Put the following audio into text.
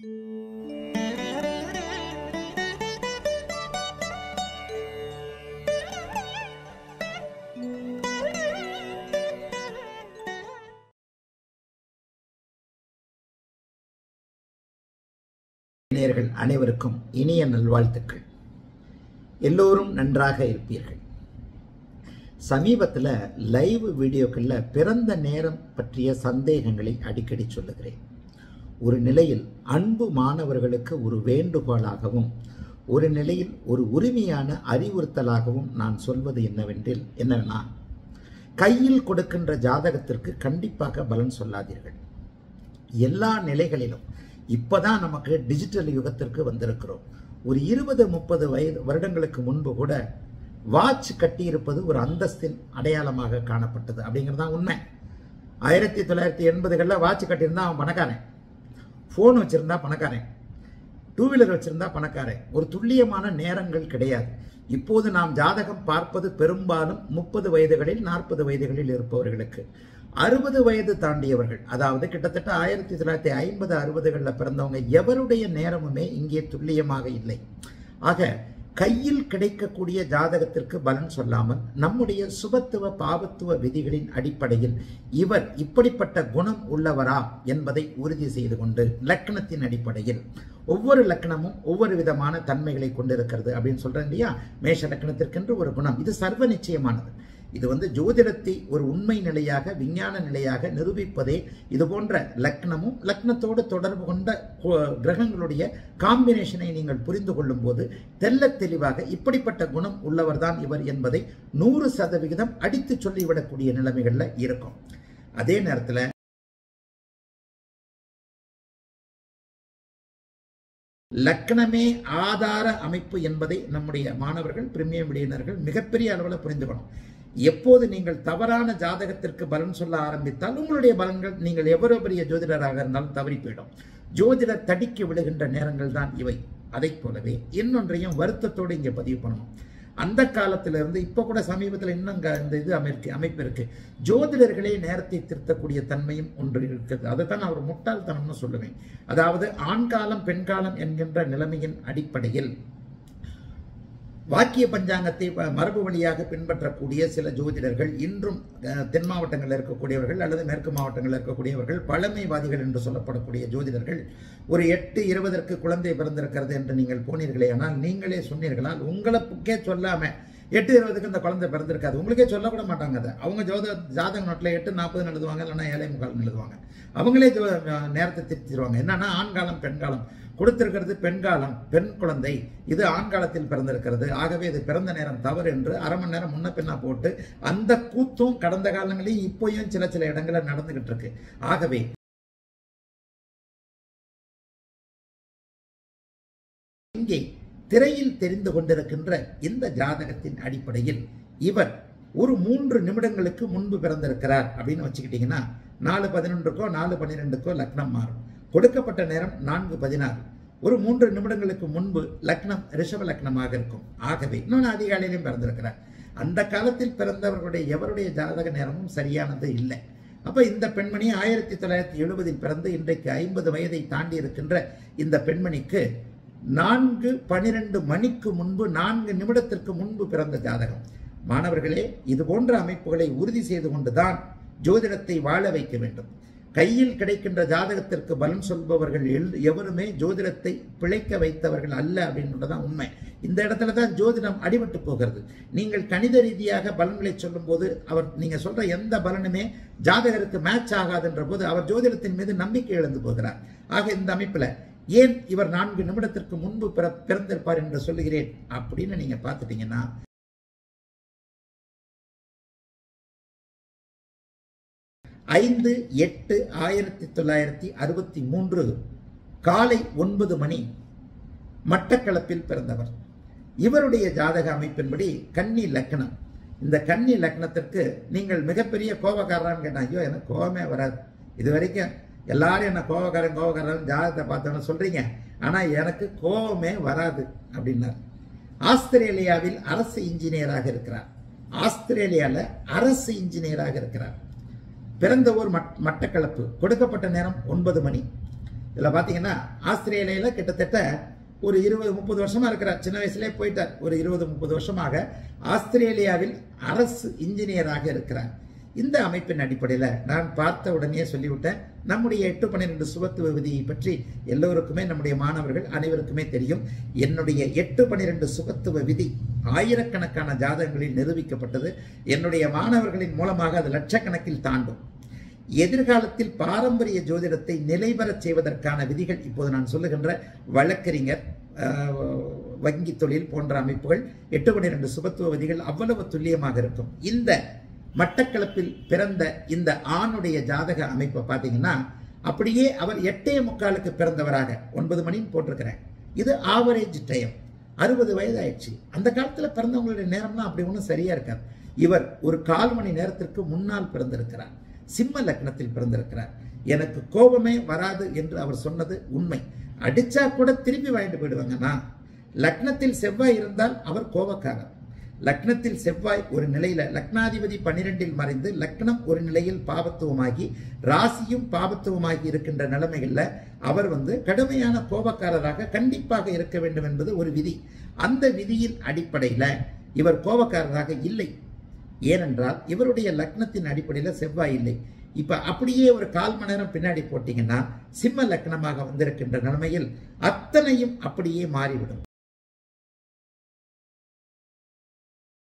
நேயர்கள் அனைவருக்கும் இனிய நல்வாழ்த்துக்கள் எல்லோரும் நன்றாக இருப்பீர்கள் சமீபத்தில் லைவ் வீடியோக்களில் பிறந்த நேரம் பற்றிய சந்தேகங்களை அடிக்கடி சொல்லுகிறேன் ஒரு நிலையில் அன்பு மாணவர்களுக்கு ஒரு வேண்டுகோளாகவும் ஒரு நிலையில் ஒரு உரிமையான அறிவுறுத்தலாகவும் நான் சொல்வது என்னவென்றில் என்னவென்னா கையில் கொடுக்கின்ற ஜாதகத்திற்கு கண்டிப்பாக பலன் சொல்லாதீர்கள் எல்லா நிலைகளிலும் இப்பதான் நமக்கு டிஜிட்டல் யுகத்திற்கு வந்திருக்கிறோம் ஒரு இருபது முப்பது வயது வருடங்களுக்கு முன்பு கூட வாட்ச் கட்டியிருப்பது ஒரு அந்தஸ்தின் அடையாளமாக காணப்பட்டது அப்படிங்கிறது தான் உண்மை ஆயிரத்தி தொள்ளாயிரத்தி எண்பதுகளில் வாட்ச் கட்டியிருந்தா அவன் பணக்காரன் ஃபோன் வச்சிருந்தா பணக்காரன் டூ வீலர் வச்சிருந்தா பணக்காரன் ஒரு துல்லியமான நேரங்கள் கிடையாது இப்போது நாம் ஜாதகம் பார்ப்பது பெரும்பாலும் முப்பது வயதுகளில் நாற்பது வயதுகளில் இருப்பவர்களுக்கு அறுபது வயது தாண்டியவர்கள் அதாவது கிட்டத்தட்ட ஆயிரத்தி தொள்ளாயிரத்தி ஐம்பது அறுபதுகளில் பிறந்தவங்க எவருடைய நேரமுமே இங்கே துல்லியமாக இல்லை ஆக கையில் கிடைக்கக்கூடிய ஜாதகத்திற்கு பலன் சொல்லாமல் நம்முடைய சுபத்துவ பாவத்துவ விதிகளின் அடிப்படையில் இவர் இப்படிப்பட்ட குணம் உள்ளவரா என்பதை உறுதி செய்து கொண்டு லக்கணத்தின் அடிப்படையில் ஒவ்வொரு லக்கணமும் ஒவ்வொரு விதமான தன்மைகளை கொண்டிருக்கிறது அப்படின்னு சொல்றேன் இல்லையா மேஷ லக்கணத்திற்கென்று ஒரு குணம் இது சர்வ நிச்சயமானது இது வந்து ஜோதிடத்தை ஒரு உண்மை நிலையாக விஞ்ஞான நிலையாக நிரூபிப்பதே இது போன்ற லக்னமும் லக்னத்தோடு தொடர்பு கொண்ட கிரகங்களுடைய காம்பினேஷனை நீங்கள் புரிந்து கொள்ளும் போது தெல்ல தெளிவாக இப்படிப்பட்ட குணம் உள்ளவர்தான் இவர் என்பதை நூறு சதவிகிதம் அடித்து சொல்லிவிடக்கூடிய நிலைமைகள்ல இருக்கும் அதே நேரத்தில் லக்னமே ஆதார அமைப்பு என்பதை நம்முடைய மாணவர்கள் பிரிமியம் விடையினர்கள் மிகப்பெரிய அளவில் புரிந்துக்கணும் எப்போது நீங்கள் தவறான ஜாதகத்திற்கு பலன் சொல்ல ஆரம்பித்தால் உங்களுடைய பலன்கள் நீங்கள் எவ்வளவு பெரிய ஜோதிடராக இருந்தாலும் தவறி போயிடும் ஜோதிடர் தடிக்க விடுகின்ற நேரங்கள் தான் இவை அதை போலவே இன்னொன்றையும் வருத்தத்தோடு இங்கே பதிவு பண்ணணும் அந்த காலத்திலிருந்து இப்போ கூட சமீபத்தில் இன்னும் இந்த இது அமைப்பு அமைப்பு இருக்கு ஜோதிடர்களே நேரத்தை திருத்தக்கூடிய தன்மையும் ஒன்று இருக்குது அதை தான் நான் ஒரு முட்டாள்தனம்னு சொல்லுவேன் அதாவது ஆண்காலம் பெண்காலம் என்கின்ற நிலைமையின் அடிப்படையில் வாக்கிய பஞ்சாங்கத்தை மரபு வழியாக பின்பற்றக்கூடிய சில ஜோதிடர்கள் இன்றும் தென் மாவட்டங்களில் இருக்கக்கூடியவர்கள் அல்லது மேற்கு மாவட்டங்களில் இருக்கக்கூடியவர்கள் பழமைவாதிகள் என்று சொல்லப்படக்கூடிய ஜோதிடர்கள் ஒரு எட்டு இருபதற்கு குழந்தை பிறந்திருக்கிறது என்று நீங்கள் போனீர்களே ஆனால் நீங்களே சொன்னீர்களால் உங்களுக்கே சொல்லாம எட்டு இருபதுக்கு இந்த குழந்தை பிறந்திருக்காது உங்களுக்கே சொல்லக்கூட மாட்டாங்க அதை அவங்க ஜோத ஜாதக நோட்டில் எட்டு நாற்பதுன்னு எழுதுவாங்க இல்லைன்னா ஏழை முக்கால் எழுதுவாங்க அவங்களே நேரத்தை திருத்திடுவாங்க என்னன்னா ஆண்காலம் பெண்காலம் கொடுத்திருக்கிறது பெண்காலம் பெண் குழந்தை இது ஆண்காலத்தில் பிறந்திருக்கிறது ஆகவே இது பிறந்த நேரம் தவறு என்று அரை மணி நேரம் முன்ன பின்னா போட்டு அந்த கூத்தும் கடந்த காலங்களில் இப்போயும் சில சில இடங்களில் நடந்துகிட்டு இருக்கு ஆகவே இங்கே திரையில் தெரிந்து கொண்டிருக்கின்ற இந்த ஜாதகத்தின் அடிப்படையில் இவர் ஒரு மூன்று நிமிடங்களுக்கு முன்பு பிறந்திருக்கிறார் அப்படின்னு வச்சுக்கிட்டீங்கன்னா நாலு பதினொன்றுக்கோ நாலு பன்னிரெண்டுக்கோ லக்னம் மாறும் கொடுக்கப்பட்ட நேரம் நான்கு பதினாறு ஒரு மூன்று நிமிடங்களுக்கு முன்பு லக்னம் ரிஷப லக்னமாக இருக்கும் ஆகவே இன்னொன்று அதிகாலையிலையும் பிறந்திருக்கிறார் அந்த காலத்தில் பிறந்தவர்களுடைய எவருடைய ஜாதக நேரமும் சரியானது இல்லை அப்ப இந்த பெண்மணி ஆயிரத்தி தொள்ளாயிரத்தி எழுபதில் பிறந்து இன்றைக்கு ஐம்பது வயதை தாண்டி இருக்கின்ற இந்த பெண்மணிக்கு நான்கு பனிரெண்டு மணிக்கு முன்பு நான்கு நிமிடத்திற்கு முன்பு பிறந்த ஜாதகம் மாணவர்களே இது போன்ற அமைப்புகளை உறுதி செய்து கொண்டுதான் ஜோதிடத்தை வாழ வைக்க வேண்டும் கையில் கிடைக்கின்ற ஜாதகத்திற்கு பலன் சொல்பவர்கள் எவருமே ஜோதிடத்தை பிழைக்க வைத்தவர்கள் அல்ல அப்படின்றதான் உண்மை இந்த இடத்துல தான் ஜோதிடம் அடிபட்டு போகிறது நீங்கள் கணித ரீதியாக பலன்களை சொல்லும் போது அவர் நீங்க சொல்ற எந்த பலனுமே ஜாதகருக்கு மேட்ச் ஆகாதுன்ற போது அவர் ஜோதிடத்தின் மீது நம்பிக்கை இழந்து போகிறார் ஆக இந்த அமைப்புல ஏன் இவர் நான்கு நிமிடத்திற்கு முன்பு பிறந்திருப்பார் என்று சொல்லுகிறேன் அப்படின்னு நீங்க பார்த்துட்டீங்கன்னா ஐந்து எட்டு ஆயிரத்தி தொள்ளாயிரத்தி அறுபத்தி மூன்று காலை ஒன்பது மணி மட்டக்களப்பில் பிறந்தவர் இவருடைய ஜாதக அமைப்பின்படி கன்னி லக்னம் இந்த கன்னி லக்னத்திற்கு நீங்கள் மிகப்பெரிய கோபக்காரரான்னு கேட்டால் ஐயோ எனக்கு கோபமே வராது இது வரைக்கும் எல்லாரும் என்ன கோபக்காரன் கோபக்காரன் ஜாதகத்தை பார்த்தோன்னு சொல்றீங்க ஆனால் எனக்கு கோபமே வராது அப்படின்னார் ஆஸ்திரேலியாவில் அரசு இன்ஜினியராக இருக்கிறார் ஆஸ்திரேலியாவில் அரசு இன்ஜினியராக இருக்கிறார் பிறந்த ஊர் மட்டக்களப்பு கொடுக்கப்பட்ட நேரம் ஒன்பது மணி இதில் பார்த்தீங்கன்னா ஆஸ்திரேலியாவில் கிட்டத்தட்ட ஒரு இருபது முப்பது வருஷமா இருக்கிறார் சின்ன வயசுலேயே போயிட்டார் ஒரு இருபது முப்பது வருஷமாக ஆஸ்திரேலியாவில் அரசு இன்ஜினியராக இருக்கிறார் இந்த அமைப்பின் அடிப்படையில் நான் பார்த்த உடனே சொல்லிவிட்டேன் நம்முடைய எட்டு பன்னிரெண்டு சுபத்துவ விதியை பற்றி எல்லோருக்குமே நம்முடைய மாணவர்கள் அனைவருக்குமே தெரியும் என்னுடைய எட்டு பன்னிரெண்டு சுபத்துவ விதி ஆயிரக்கணக்கான ஜாதகங்களில் நிரூபிக்கப்பட்டது என்னுடைய மாணவர்களின் மூலமாக அது லட்சக்கணக்கில் தாண்டும் எதிர்காலத்தில் பாரம்பரிய ஜோதிடத்தை நிலைபெறச் செய்வதற்கான விதிகள் இப்போது நான் சொல்லுகின்ற வழக்கறிஞர் அஹ், வங்கி தொழில் போன்ற அமைப்புகள் எட்டு பன்னிரண்டு சுபத்துவ விதிகள் அவ்வளவு துல்லியமாக இருக்கும் இந்த மட்டக்களப்பில் பிறந்த இந்த ஆணுடைய ஜாதக அமைப்பை பார்த்தீங்கன்னா அப்படியே அவர் எட்டே முக்காலுக்கு பிறந்தவராக ஒன்பது மணின்னு போட்டிருக்கிறேன் இது ஆவரேஜ் டைம் அறுபது வயது ஆயிடுச்சு அந்த காலத்தில் பிறந்தவங்களுடைய நேரம்லாம் அப்படி ஒன்றும் சரியா இருக்காது இவர் ஒரு கால் மணி நேரத்திற்கு முன்னால் பிறந்திருக்கிறார் சிம்ம லக்னத்தில் பிறந்திருக்கிறார் எனக்கு கோபமே வராது என்று அவர் சொன்னது உண்மை அடிச்சா கூட திருப்பி வாங்கிட்டு போயிடுவாங்கன்னா லக்னத்தில் செவ்வாய் இருந்தால் அவர் கோபக்காரர் லக்னத்தில் செவ்வாய் ஒரு நிலையில லக்னாதிபதி பன்னிரெண்டில் மறைந்து லக்னம் ஒரு நிலையில் பாபத்துவமாகி ராசியும் பாபத்துவமாகி இருக்கின்ற நிலைமைகள்ல அவர் வந்து கடுமையான கோபக்காரராக கண்டிப்பாக இருக்க வேண்டும் என்பது ஒரு விதி அந்த விதியின் அடிப்படையில இவர் கோபக்காரராக இல்லை ஏனென்றால் இவருடைய லக்னத்தின் அடிப்படையில் செவ்வாய் இல்லை இப்ப அப்படியே ஒரு கால் மணி நேரம் பின்னாடி போட்டீங்கன்னா சிம்ம லக்னமாக வந்திருக்கின்ற நிலைமையில் அத்தனையும் அப்படியே மாறிவிடும்